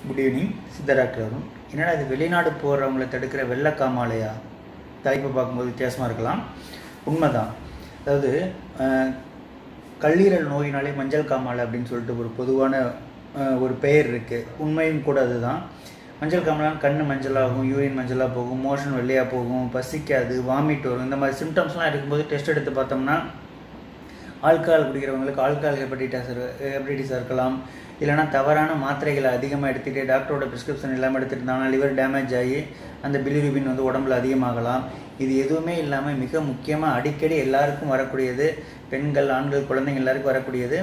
good evening சித்த doctor Arun என்னடா இது வெளிநாடு போகிறவங்கள தடுக்கிற வெள்ளக்காமாலையா தலைப்பை பார்க்கும்போது வித்தியாசமாக இருக்கலாம் உண்மைதான் அதாவது அஹ், கல்லீரல் நோயினாலே மஞ்சள் காமாலை அப்படின்னு சொல்லிட்டு ஒரு பொதுவான அஹ், ஒரு பெயர் இருக்குது உண்மையும் கூட அதுதான் மஞ்சள் காமாலாம் கண் மஞ்சளாகும் யூரின் மஞ்சளாக போகும் மோஷன் வெள்ளையாக போகும் பசிக்காது வாமிட் வரும் இந்த மாதிரி சிம்டம்ஸ்லாம் இருக்கும்போது டெஸ்ட் எடுத்து பார்த்தோம்னா ஆல்கஹால் குடிக்கிறவங்களுக்கு ஆல்கஹால் ஹெப்படைட்டிஸ் ஹெப்படைட்டிஸாக இருக்கலாம் இல்லைனா தவறான மாத்திரைகளை அதிகமாக எடுத்துகிட்டு டாக்டரோட ப்ரிஸ்கிரிப்ஷன் இல்லாமல் எடுத்துகிட்டாங்கன்னா லிவர் டேமேஜ் ஆகி அந்த பிலிரூபின் வந்து உடம்புல அதிகமாகலாம் இது எதுவுமே இல்லாமல் மிக முக்கியமாக அடிக்கடி எல்லாருக்கும் வரக்கூடியது பெண்கள் ஆண்கள் குழந்தைங்க எல்லாருக்கும் வரக்கூடியது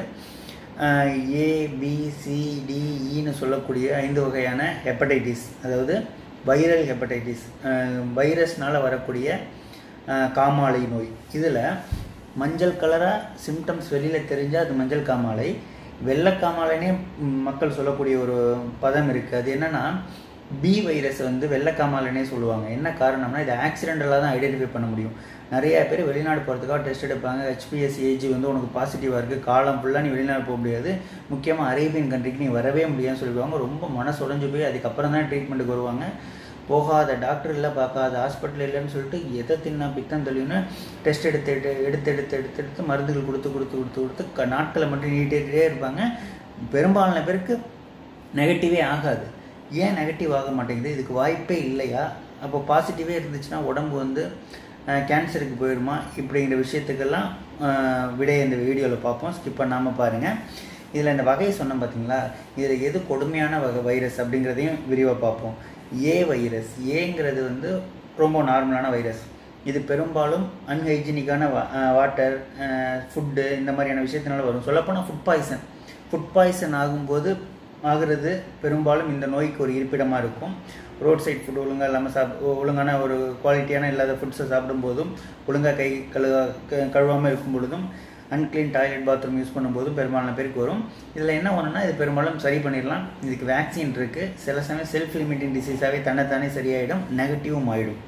ஏ பி சி டி ஈன்னு சொல்லக்கூடிய ஐந்து வகையான ஹெப்படைட்டிஸ் அதாவது வைரல் ஹெப்படைட்டிஸ் வைரஸ்னால் வரக்கூடிய அஹ், காமாலை நோய் இதில் மஞ்சள் கலராக சிம்டம்ஸ் வெளியில் தெரிஞ்சால் அது மஞ்சள் காமாலை வெள்ளை காமாலைனே ம், மக்கள் சொல்லக்கூடிய ஒரு பதம் இருக்குது அது என்னென்னா பி வைரஸ் வந்து வெள்ளை காமாலைனே சொல்லுவாங்க என்ன காரணம்னா இது ஆக்சிடென்டலாக தான் ஐடென்டிஃபை பண்ண முடியும் நிறைய பேர் வெளிநாடு போகிறதுக்காக டெஸ்ட் எடுப்பாங்க ஹெச்பிஎஸ் ஏஜ் வந்து உனக்கு பாசிட்டிவாக இருக்குது காலம் ஃபுல்லாக நீ வெளிநாடு போக முடியாது முக்கியமாக அரேபியன் கண்ட்ரிக்கு நீ வரவே முடியாதுன்னு சொல்லிடுவாங்க ரொம்ப மனசு உடைஞ்சு போய் அதுக்கப்புறம் தான் ட்ரீட்மெண்ட்டுக்கு வருவாங்க போகாத டாக்டர் இல்லை பார்க்காத ஹாஸ்பிட்டல் இல்லைன்னு சொல்லிட்டு எதை தின்னா பித்தம் தெளிவுன்னு டெஸ்ட் எடுத்து எடுத்து எடுத்து எடுத்து எடுத்து எடுத்து மருந்துகள் கொடுத்து கொடுத்து கொடுத்து கொடுத்து க நாட்களை மட்டும் நீட்டிகிட்டே இருப்பாங்க பெரும்பாலான பேருக்கு நெகட்டிவே ஆகாது ஏன் நெகட்டிவ் ஆக மாட்டேங்குது இதுக்கு வாய்ப்பே இல்லையா அப்போ பாசிட்டிவே இருந்துச்சுன்னா உடம்பு வந்து கேன்சருக்கு போயிடுமா இப்படிங்கிற விஷயத்துக்கெல்லாம் அஹ், விடையை இந்த வீடியோவில் பார்ப்போம் ஸ்கிப் பண்ணாமல் பாருங்கள் இதில் இந்த வகையை சொன்னோம் பார்த்தீங்களா இதில் எது கொடுமையான வகை வைரஸ் அப்படிங்கிறதையும் விரிவாக பார்ப்போம் ஏ வைரஸ் ஏங்கிறது வந்து ரொம்ப நார்மலான வைரஸ் இது பெரும்பாலும் அன்ஹைஜீனிக்கான வாட்டர் ஃபுட்டு இந்த மாதிரியான விஷயத்தினால வரும் சொல்லப்போனால் ஃபுட் பாய்சன் ஃபுட் பாய்சன் ஆகும்போது ஆகிறது பெரும்பாலும் இந்த நோய்க்கு ஒரு இருப்பிடமாக இருக்கும் ரோட் சைட் ஃபுட் ஒழுங்காக இல்லாமல் சாப் ஒழுங்கான ஒரு குவாலிட்டியான இல்லாத ஃபுட்ஸை சாப்பிடும்போதும் ஒழுங்காக கை கழுவ க- கழுவாமல் இருக்கும் பொழுதும் அன்க்ளீன் டாய்லெட் பாத்ரூம் யூஸ் பண்ணும்போதும் பெரும்பாலான பேருக்கு வரும் இதில் என்ன ஒன்றுனா இது பெரும்பாலும் சரி பண்ணிடலாம் இதுக்கு வேக்சின் இருக்குது சில சமயம் செல்ஃப் லிமிட்டிங் டிசீஸாகவே தன்னைத்தானே சரியாயிடும் நெகட்டிவும் ஆகிடும்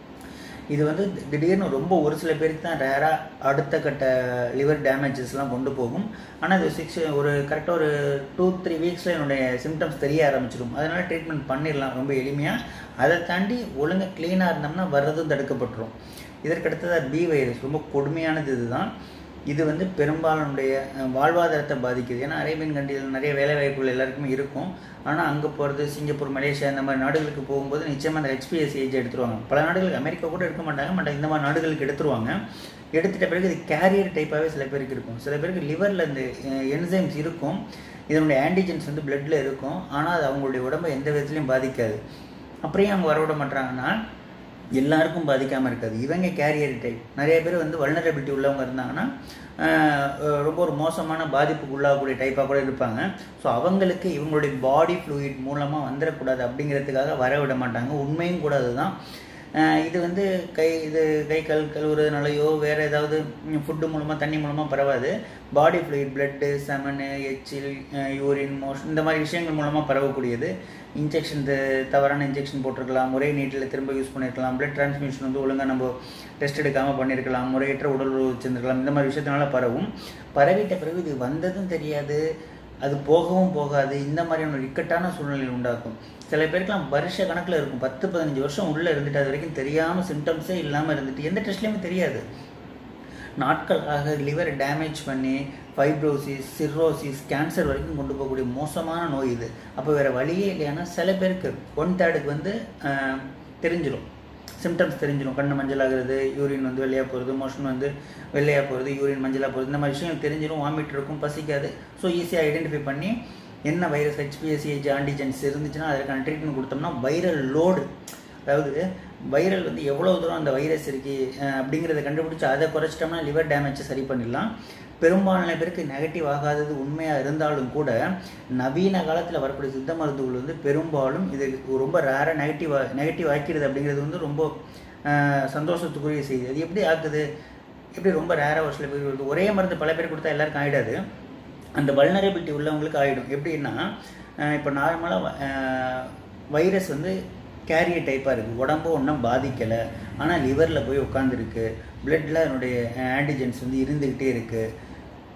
இது வந்து திடீர்னு ரொம்ப ஒரு சில பேருக்கு தான் ரேராக அடுத்த கட்ட லிவர் டேமேஜஸ்லாம் கொண்டு போகும் ஆனால் இது சிக்ஸ் ஒரு கரெக்டாக ஒரு டூ த்ரீ வீக்ஸில் என்னுடைய சிம்டம்ஸ் தெரிய ஆரம்பிச்சிடும் அதனால் ட்ரீட்மெண்ட் பண்ணிடலாம் ரொம்ப எளிமையாக அதை தாண்டி ஒழுங்காக க்ளீனாக இருந்தோம்னா வர்றதும் தடுக்கப்பட்டுரும் இதற்கடுத்ததாக பி வைரஸ் ரொம்ப கொடுமையானது இதுதான் இது வந்து பெரும்பாலுடைய அஹ், வாழ்வாதாரத்தை பாதிக்குது ஏன்னா அரேபியன் கண்ட்ரியில் நிறைய வேலை வாய்ப்புகள் எல்லாருக்குமே இருக்கும் ஆனால் அங்கே போகிறது சிங்கப்பூர் மலேசியா இந்த மாதிரி நாடுகளுக்கு போகும்போது நிச்சயமாக அந்த ஹெச்பிஎஸ் ஏஜ் எடுத்துருவாங்க பல நாடுகளுக்கு அமெரிக்கா கூட எடுக்க மாட்டாங்க பட் இந்த மாதிரி நாடுகளுக்கு எடுத்துருவாங்க எடுத்துட்ட பிறகு இது கேரியர் டைப்பாகவே சில பேருக்கு இருக்கும் சில பேருக்கு லிவரில் இந்த என்சைம்ஸ் இருக்கும் இதனுடைய ஆன்டிஜென்ஸ் வந்து பிளட்ல இருக்கும் ஆனால் அது அவங்களுடைய உடம்பை எந்த விதத்துலையும் பாதிக்காது அப்படியே அவங்க வரவிட மாட்டாங்கன்னா எல்லாருக்கும் பாதிக்காமல் இருக்காது இவங்க கேரியர் டைப் நிறைய பேர் வந்து வல்னரபிலிட்டி உள்ளவங்க இருந்தாங்கன்னா ஆஹ், அஹ், ரொம்ப ஒரு மோசமான பாதிப்புக்கு உள்ளாகக்கூடிய டைப்பாக கூட இருப்பாங்க ஸோ அவங்களுக்கு இவங்களுடைய பாடி ஃப்ளூயிட் மூலமாக வந்துடக்கூடாது அப்படிங்கிறதுக்காக வர விட மாட்டாங்க உண்மையும் கூட அதுதான் ஆஹ், இது வந்து கை இது கை கல் கழுவுறதுனாலையோ வேறு ஏதாவது ஃபுட்டு மூலமாக தண்ணி மூலமாக பரவாது பாடி ஃப்ளூயிட் பிளட்டு செமனு எச்சில் யூரின் மோஷன் இந்த மாதிரி விஷயங்கள் மூலமாக பரவக்கூடியது இன்ஜெக்ஷன் தவறான இன்ஜெக்ஷன் போட்டிருக்கலாம் ஒரே நீட்டில் திரும்ப யூஸ் பண்ணியிருக்கலாம் பிளட் டிரான்ஸ்மிஷன் வந்து ஒழுங்காக நம்ம டெஸ்ட் எடுக்காமல் பண்ணியிருக்கலாம் முறையற்ற உடல் உறவு வச்சிருந்துருக்கலாம் இந்த மாதிரி விஷயத்தினால பரவும் பரவிட்ட பிறகு இது வந்ததும் தெரியாது அது போகவும் போகாது இந்த மாதிரியான ஒரு இக்கட்டான சூழ்நிலை உண்டாக்கும் சில பேருக்குலாம் வருஷ கணக்கில் இருக்கும் பத்து பதினஞ்சு வருஷம் உள்ளே இருந்துட்டு அது வரைக்கும் தெரியாமல் சிம்டம்ஸே இல்லாமல் இருந்துட்டு எந்த டெஸ்ட்லையுமே தெரியாது நாட்களாக லிவரை டேமேஜ் பண்ணி ஃபைப்ரோசிஸ் சிர்ரோசிஸ் கேன்சர் வரைக்கும் கொண்டு போகக்கூடிய மோசமான நோய் இது அப்போ வேறு வழியே இல்லையானா சில பேருக்கு ஒன் தேர்டுக்கு வந்து ஆஹ், தெரிஞ்சிடும் சிம்டம்ஸ் தெரிஞ்சிடும் கண்ணு மஞ்சளாகிறது யூரின் வந்து வெள்ளையாக போகிறது மோஷன் வந்து வெள்ளையாக போகிறது யூரின் மஞ்சளாக போகிறது இந்த மாதிரி விஷயங்கள் தெரிஞ்சிடும் வாமிட் இருக்கும் பசிக்காது ஸோ ஈஸியாக ஐடென்டிஃபை பண்ணி என்ன வைரஸ் ஹெச்பிஎஸ்சிஹெச் ஆன்டிஜென்ஸ் இருந்துச்சுன்னா அதற்கான ட்ரீட்மெண்ட் கொடுத்தோம்னா வைரல் லோடு அதாவது வைரல் வந்து எவ்வளோ தூரம் அந்த வைரஸ் இருக்கு அஹ், அப்படிங்கிறத கண்டுபிடிச்சி அதை குறைச்சிட்டோம்னா லிவர் டேமேஜை சரி பண்ணிடலாம் பெரும்பாலான பேருக்கு நெகட்டிவ் ஆகாதது உண்மையாக இருந்தாலும் கூட நவீன காலத்தில் வரக்கூடிய சித்த மருந்துகள் வந்து பெரும்பாலும் இது ரொம்ப ரேராக நெகட்டிவ் நெகட்டிவ் ஆக்கிடுது அப்படிங்கிறது வந்து ரொம்ப அஹ், சந்தோஷத்துக்குரிய செய்தி அது எப்படி ஆக்குது எப்படி ரொம்ப ரேராக ஒரு சில பேர் வருது ஒரே மருந்து பல பேர் கொடுத்தா எல்லாருக்கும் ஆகிடாது அந்த வல்னரபிலிட்டி உள்ளவங்களுக்கு ஆகிடும் எப்படின்னா இப்போ நார்மலாக வைரஸ் வந்து கேரியர் டைப்பாக இருக்குது உடம்பு ஒன்றும் பாதிக்கலை ஆனால் லிவரில் போய் உட்காந்துருக்கு பிளட்டில் அதனுடைய ஆன்டிஜென்ஸ் வந்து இருந்துக்கிட்டே இருக்குது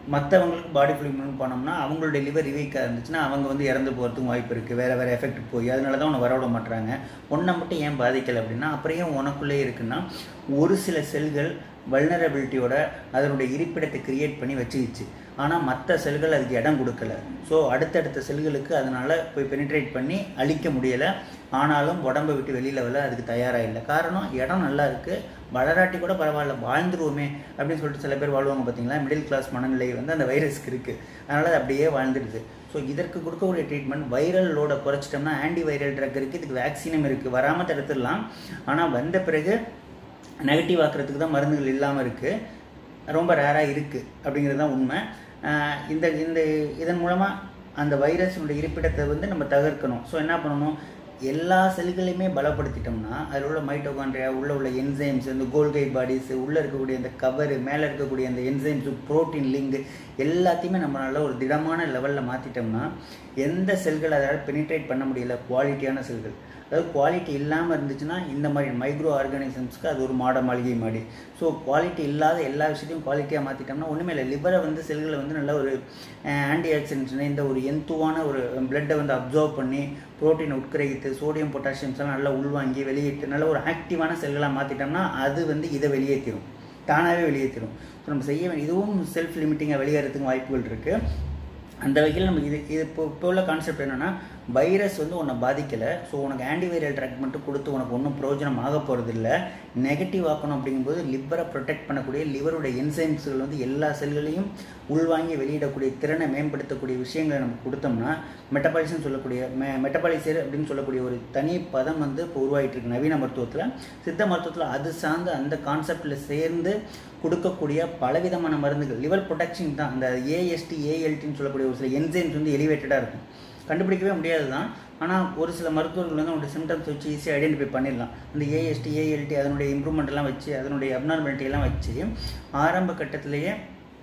மற்றவங்களுக்கு பாடி ஃபிலிம் பண்ணோம்னா அவங்களுடைய லிவர் ரிவீக்காக இருந்துச்சுன்னா அவங்க வந்து இறந்து போகிறதுக்கும் வாய்ப்பு இருக்குது வேறு வேறு எஃபெக்ட் போய் அதனால தான் உன்னை வரவிட மாட்டுறாங்க உன்னை மட்டும் ஏன் பாதிக்கலை அப்படின்னா அப்புறம் ஏன் உனக்குள்ளே இருக்குன்னா ஒரு சில செல்கள் வல்னரபிலிட்டியோட அதனுடைய இருப்பிடத்தை கிரியேட் பண்ணி வச்சுக்கிச்சு ஆனால் மற்ற செல்கள் அதுக்கு இடம் கொடுக்கல ஸோ அடுத்தடுத்த செல்களுக்கு அதனால் போய் பெனிட்ரேட் பண்ணி அழிக்க முடியலை ஆனாலும் உடம்பை விட்டு வெளியில் வரல அதுக்கு தயாராக இல்லை காரணம் இடம் நல்லா இருக்குது வளராட்டி கூட பரவாயில்ல வாழ்ந்துருவோமே அப்படின்னு சொல்லிட்டு சில பேர் வாழ்வாங்க பார்த்தீங்களா மிடில் கிளாஸ் மனநிலை வந்து அந்த வைரஸ்க்கு இருக்குது அதனால் அது அப்படியே வாழ்ந்துடுது ஸோ இதற்கு கொடுக்கக்கூடிய ட்ரீட்மெண்ட் வைரல் லோடை குறைச்சிட்டோம்னா ஆன்டி வைரல் ட்ரக் இருக்குது இதுக்கு வேக்சினும் இருக்குது வராமல் தடுத்துடலாம் ஆனால் வந்த பிறகு நெகட்டிவ் ஆக்கிறதுக்கு தான் மருந்துகள் இல்லாமல் இருக்குது ரொம்ப ரேராக இருக்குது அப்படிங்கிறது தான் உண்மை ஆஹ் இந்த இந்த இதன் மூலமாக அந்த வைரஸினுடைய இருப்பிடத்தை வந்து நம்ம தவிர்க்கணும் ஸோ என்ன பண்ணணும் எல்லா செல்களையுமே பலப்படுத்திட்டோம்னா அதில் உள்ள மைட்டோகாண்ட்ரியா உள்ளே உள்ள என்சைம்ஸ் இந்த கோல்கை பாடிஸ் உள்ளே இருக்கக்கூடிய அந்த கவரு மேலே இருக்கக்கூடிய அந்த என்சைம்ஸ் புரோட்டீன் லிங்க் எல்லாத்தையுமே நம்மளால ஒரு திடமான லெவலில் மாற்றிட்டோம்னா எந்த செல்கள் அதால் பெனிட்ரேட் பண்ண முடியல குவாலிட்டியான செல்கள் அதாவது குவாலிட்டி இல்லாமல் இருந்துச்சுன்னா இந்த மாதிரி மைக்ரோ ஆர்கானிசம்ஸ்க்கு அது ஒரு மாட மாளிகை மாடி ஸோ குவாலிட்டி இல்லாத எல்லா விஷயத்தையும் குவாலிட்டியாக மாற்றிட்டோம்னா ஒன்றுமே இல்லை லிவரை வந்து செல்களை வந்து நல்ல ஒரு ஆன்டி ஆக்சிடென்ட்ஸ் இந்த ஒரு எந்துவான ஒரு பிளட்டை வந்து அப்சர்வ் பண்ணி புரோட்டீனை உட்கிரகித்து சோடியம் பொட்டாசியம்ஸ் எல்லாம் நல்லா உள்வாங்கி வெளியிட்டு நல்ல ஒரு ஆக்டிவான செல்களாக மாற்றிட்டோம்னா அது வந்து இதை வெளியேற்றிடும் தானாகவே வெளியேற்றிடும் ஸோ நம்ம செய்ய வேண்டிய இதுவும் செல்ஃப் லிமிட்டிங்காக வெளியேறதுக்கு வாய்ப்புகள் இருக்குது அந்த வகையில் நம்ம இது இது இப்போ இப்போ உள்ள கான்செப்ட் என்னென்னா வைரஸ் வந்து உன்னை பாதிக்கலை ஸோ உனக்கு ஆன்டிவைரல் ட்ரக் மட்டும் கொடுத்து உனக்கு ஒன்றும் பிரயோஜனம் ஆக போகிறது இல்லை நெகட்டிவ் ஆக்கணும் அப்படிங்கும்போது லிவரை ப்ரொடெக்ட் பண்ணக்கூடிய லிவருடைய என்சைம்ஸ்கள் வந்து எல்லா செல்களையும் உள்வாங்கி வெளியிடக்கூடிய திறனை மேம்படுத்தக்கூடிய விஷயங்களை நம்ம கொடுத்தோம்னா மெட்டபாலிசம் சொல்லக்கூடிய மெ மெட்டபாலிசர் அப்படின்னு சொல்லக்கூடிய ஒரு தனி பதம் வந்து இப்போ உருவாகிட்டு இருக்கு நவீன மருத்துவத்தில் சித்த மருத்துவத்தில் அது சார்ந்து அந்த கான்செப்டில் சேர்ந்து கொடுக்கக்கூடிய பலவிதமான மருந்துகள் லிவர் ப்ரொடெக்ஷன் தான் அந்த ஏஎஸ்டி ஏஎல்டின்னு சொல்லக்கூடிய ஒரு சில என்சைம்ஸ் வந்து எலிவேட்டடாக இருக்கும் கண்டுபிடிக்கவே முடியாது தான் ஆனால் ஒரு சில மருத்துவர்கள் வந்து அவங்களுடைய சிம்டம்ஸ் வச்சு ஈஸியாக ஐடென்டிஃபை பண்ணிடலாம் அந்த ஏஎஸ்டி ஏஎல்டி அதனுடைய இம்ப்ரூவ்மெண்ட் எல்லாம் வச்சு அதனுடைய அப்நார்மாலிட்டி எல்லாம் வச்சு ஆரம்ப கட்டத்திலேயே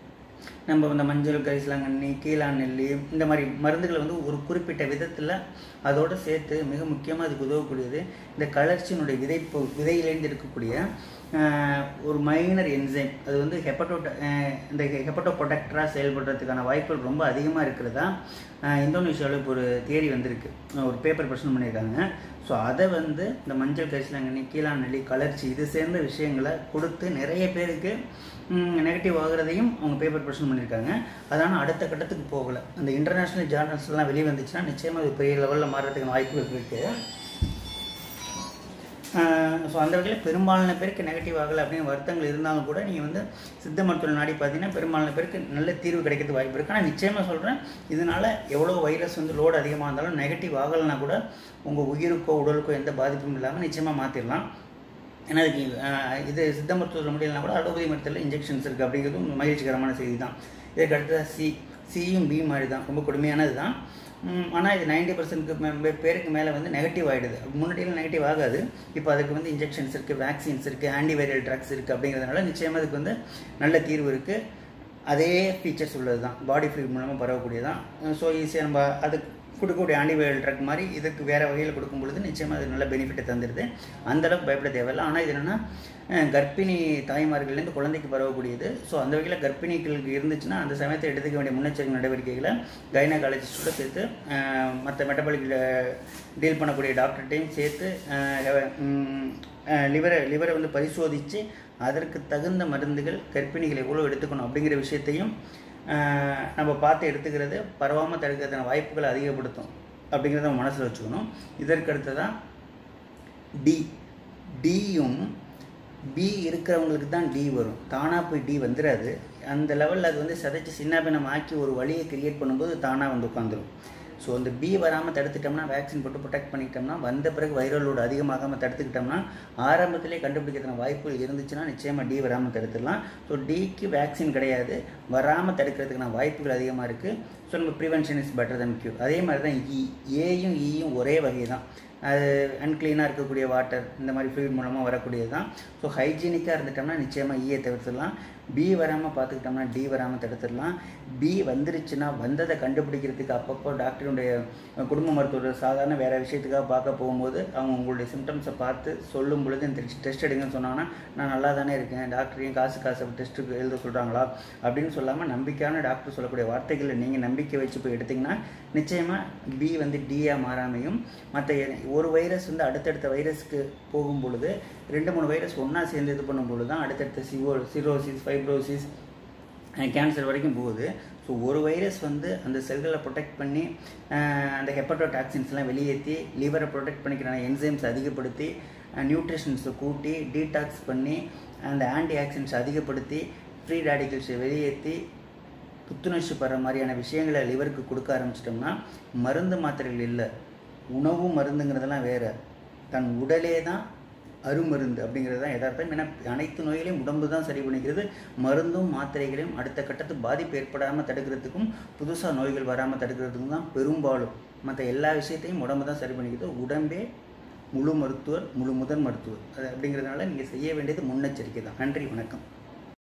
நம்ம இந்த மஞ்சள் கரிசலாங்கண்ணி கீழாநெல்லி இந்த மாதிரி மருந்துகளை வந்து ஒரு குறிப்பிட்ட விதத்தில் அதோடு சேர்த்து மிக முக்கியமாக அதுக்கு உதவக்கூடியது இந்த கலர்ச்சியினுடைய விதைப்பு விதையிலேருந்து இருக்கக்கூடிய ஆஹ், ஒரு மைனர் என்சைம் அது வந்து ஹெப்படோ இந்த ஹெப்படோ ப்ரொடக்டராக செயல்படுறதுக்கான வாய்ப்புகள் ரொம்ப அதிகமாக இருக்கிறதா ஆஹ், இந்தோனேஷியாவில் இப்போ ஒரு தியரி வந்திருக்கு ஒரு பேப்பர் பிரச்சனை பண்ணியிருக்காங்க ஸோ அதை வந்து இந்த மஞ்சள் கரிசலாங்கண்ணி கீழாநெல்லி கலர்ச்சி இது சேர்ந்த விஷயங்களை கொடுத்து நிறைய பேருக்கு நெகட்டிவ் ஆகுறதையும் அவங்க பேப்பர் பிரச்சனை பண்ணியிருக்காங்க அதனால் அடுத்த கட்டத்துக்கு போகலை அந்த இன்டர்நேஷ்னல் ஜேர்னல்ஸ்லாம் வெளியே வந்துச்சுன்னா நிச்சயமாக அது பெரிய லெவலில் மாறுறதுக்கான வாய்ப்புகள் இருக்குது ஸோ அந்த வகையில் பெரும்பாலான பேருக்கு நெகட்டிவ் ஆகலை அப்படின்னு வருத்தங்கள் இருந்தாலும் கூட நீங்கள் வந்து சித்த மருத்துவ நாடி பார்த்தீங்கன்னா பெரும்பாலான பேருக்கு நல்ல தீர்வு கிடைக்கிறது வாய்ப்பு இருக்குது ஆனால் நிச்சயமாக சொல்கிறேன் இதனால் எவ்வளோ வைரஸ் வந்து லோடு அதிகமாக இருந்தாலும் நெகட்டிவ் ஆகலைன்னா கூட உங்கள் உயிருக்கோ உடலுக்கோ எந்த பாதிப்பும் இல்லாமல் நிச்சயமாக மாற்றிடலாம் ஏன்னா இதுக்கு ஆஹ், இது சித்த மருத்துவத்தில் முடியலனா கூட அலோபதி மருத்துவத்தில் இன்ஜெக்ஷன்ஸ் இருக்குது அப்படிங்கிறதும் மகிழ்ச்சிகரமான செய்தி தான் இதற்கு அடுத்ததாக சி சியும் பி மாதிரி தான் ரொம்ப கொடுமையானது தான் ஆனால் இது நைன்டி பர்சன்ட்க்கு பேருக்கு மேலே வந்து நெகட்டிவ் ஆகிடுது முன்னாடியெல்லாம் நெகட்டிவ் ஆகாது இப்போ அதுக்கு வந்து இன்ஜெக்ஷன்ஸ் இருக்குது வேக்சின்ஸ் இருக்குது ஆன்டிவைரல் ட்ரக்ஸ் இருக்குது அப்படிங்கிறதுனால நிச்சயமாக அதுக்கு வந்து நல்ல தீர்வு இருக்குது அதே ஃபீச்சர்ஸ் உள்ளது தான் பாடி ஃப்ளூயிட் மூலமாக பரவக்கூடியதான் ஸோ ஈஸியாக நம்ம அதுக்கு கொடுக்கக்கூடிய ஆன்டிவைரல் ட்ரக் மாதிரி இதுக்கு வேறு வகையில் கொடுக்கும் பொழுது நிச்சயமாக அது நல்ல பெனிஃபிட்டை தந்துடுது அந்த அளவுக்கு பயப்பட தேவையில்லை ஆனால் இது என்னென்னா கர்ப்பிணி தாய்மார்கள்லேருந்து குழந்தைக்கு பரவக்கூடியது ஸோ அந்த வகையில் கர்ப்பிணிகளுக்கு இருந்துச்சுன்னா அந்த சமயத்தை எடுத்துக்க வேண்டிய முன்னெச்சரிக்கை நடவடிக்கைகளை கைனகாலஜிஸ்டோட சேர்த்து மற்ற மெட்டபாலிக் டீல் பண்ணக்கூடிய டாக்டர்கிட்டையும் சேர்த்து லிவரை லிவரை வந்து பரிசோதித்து அதற்கு தகுந்த மருந்துகள் கர்ப்பிணிகள் எவ்வளோ எடுத்துக்கணும் அப்படிங்கிற விஷயத்தையும் ஆஹ் நம்ம பார்த்து எடுத்துக்கிறது பரவாமல் தடுக்கிறதுக்கான வாய்ப்புகளை அதிகப்படுத்தும் அப்படிங்கிறத நம்ம மனசில் வச்சுக்கணும் இதற்கு அடுத்ததான் டி டியும் பி இருக்கிறவங்களுக்கு தான் டி வரும் தானாக போய் டி வந்துடாது அந்த லெவலில் அது வந்து சதைச்சு சின்ன பின்னம் ஆக்கி ஒரு வழியை கிரியேட் பண்ணும்போது தானாக வந்து உட்காந்துரும் ஸோ அந்த பி வராமல் தடுத்துட்டோம்னா வேக்சின் போட்டு ப்ரொடெக்ட் பண்ணிக்கிட்டோம்னா வந்த பிறகு வைரல் லோடு அதிகமாகாமல் தடுத்துக்கிட்டோம்னா ஆரம்பத்திலே கண்டுபிடிக்கிறதுன வாய்ப்புகள் இருந்துச்சுன்னா நிச்சயமாக டி வராமல் தடுத்துடலாம் ஸோ டிக்கு வேக்சின் கிடையாது வராமல் தடுக்கிறதுக்கான வாய்ப்புகள் அதிகமாக இருக்குது ஸோ நம்ம prevention is better than cure அதே மாதிரி தான் இ ஏயும் ஈயும் ஒரே வகை தான் அது அன்க்ளீனாக இருக்கக்கூடிய வாட்டர் இந்த மாதிரி ஃப்ளூயிட் மூலமாக வரக்கூடியது தான் ஸோ ஹைஜீனிக்காக இருந்துட்டோம்னா நிச்சயமாக ஈயை தவிர்த்துடலாம் பி வராமல் பார்த்துக்கிட்டோம்னா டி வராமல் தடுத்துடலாம் பி வந்துருச்சுன்னா வந்ததை கண்டுபிடிக்கிறதுக்கு அப்பப்போ டாக்டருடைய அஹ், குடும்ப மருத்துவர் சாதாரண வேறு விஷயத்துக்காக பார்க்க போகும்போது அவங்க உங்களுடைய சிம்டம்ஸை பார்த்து சொல்லும் பொழுது இந்த டெஸ்ட் எடுங்கன்னு சொன்னாங்கன்னா நான் நல்லா தானே இருக்கேன் டாக்டரையும் காசு காசு டெஸ்ட்டுக்கு எழுத சொல்கிறாங்களா அப்படின்னு சொல்லாமல் நம்பிக்கையான டாக்டர் சொல்லக்கூடிய வார்த்தைகளை நீங்கள் நம்பிக்கை வச்சு போய் எடுத்தீங்கன்னா நிச்சயமாக பி வந்து டியாக மாறாமையும் மற்ற ஒரு வைரஸ் வந்து அடுத்தடுத்த வைரஸ்க்கு போகும் பொழுது ரெண்டு மூணு வைரஸ் ஒன்றா சேர்ந்து இது பண்ணும் பொழுது தான் அடுத்தடுத்த சிவோ சிரோசிஸ் ஃபைப்ரோசிஸ் கேன்சர் வரைக்கும் போகுது ஸோ ஒரு வைரஸ் வந்து அந்த செல்களை ப்ரொடெக்ட் பண்ணி அஹ், அந்த ஹெப்படோடாக்சின்ஸ்லாம் வெளியேற்றி லிவரை ப்ரொடெக்ட் பண்ணிக்கிறான என்சைம்ஸ் அதிகப்படுத்தி நியூட்ரிஷன்ஸை கூட்டி டீடாக்ஸ் பண்ணி அந்த ஆன்டி ஆக்சிடென்ட்ஸ் அதிகப்படுத்தி ஃப்ரீ ரேடிக்கல்ஸை வெளியேற்றி புத்துணர்ச்சி பெற மாதிரியான விஷயங்களை லிவருக்கு கொடுக்க ஆரம்பிச்சிட்டோம்னா மருந்து மாத்திரைகள் இல்லை உணவு மருந்துங்கிறதெல்லாம் வேற தன் உடலே தான் அருமருந்து அப்படிங்கிறது தான் யதார்த்தம் ஏன்னா அனைத்து நோய்களையும் உடம்பு தான் சரி பண்ணிக்கிறது மருந்தும் மாத்திரைகளையும் அடுத்த கட்டத்து பாதிப்பு ஏற்படாமல் தடுக்கிறதுக்கும் புதுசாக நோய்கள் வராமல் தடுக்கிறதுக்கும் தான் பெரும்பாலும் மற்ற எல்லா விஷயத்தையும் உடம்பு தான் சரி பண்ணிக்கிறது உடம்பே முழு மருத்துவர் முழு முதன் மருத்துவர் அது அப்படிங்கிறதுனால நீங்கள் செய்ய வேண்டியது முன்னெச்சரிக்கை தான் நன்றி வணக்கம்